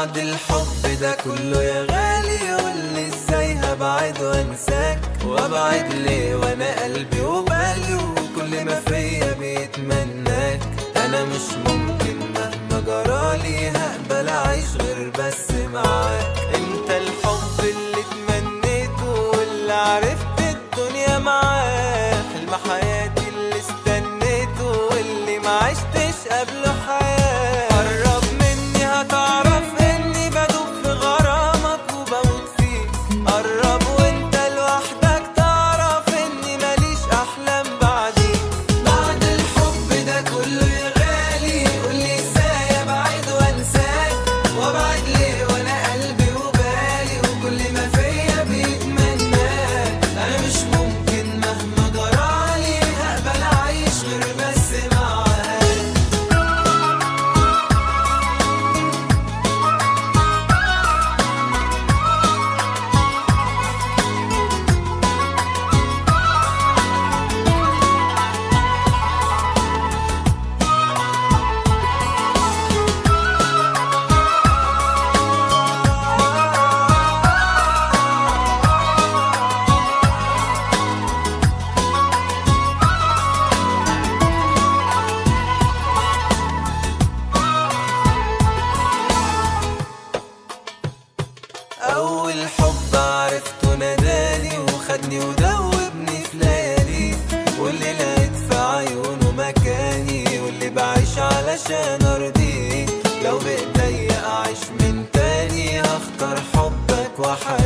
بعد الحب ده كله يا غالي قولي ازاي هبعد وانساك وابعد ليه وانا قلبي وبالي وكل ما فيا بيتمناك انا مش ممكن مهما جرالي هقبل اعيش غير بس معاك انت الحب اللي تمنيته واللي عرفت الدنيا معاه حلم حياتي اللي استنيته واللي ما عشتش قبله حياة قرب مني هتعرف اني بدوب في غرامك وبموت فيك قرب وانت لوحدك تعرف اني ماليش احلام بعديك بعد الحب ده كله يا غالي قولي ازاي ابعد وانساك وابعد ليه وانا قلبي وبالي وكل ما فيا بيتمناك انا مش ممكن مهما جرالي هقبل اعيش غير بس معاك أول حب عرفته ناداني وخدني ودوبني في ليالي واللي لقيت في عيونه مكاني واللي بعيش علشان أرضيه لو بإيديا أعيش من تاني هختار حبك وحياتي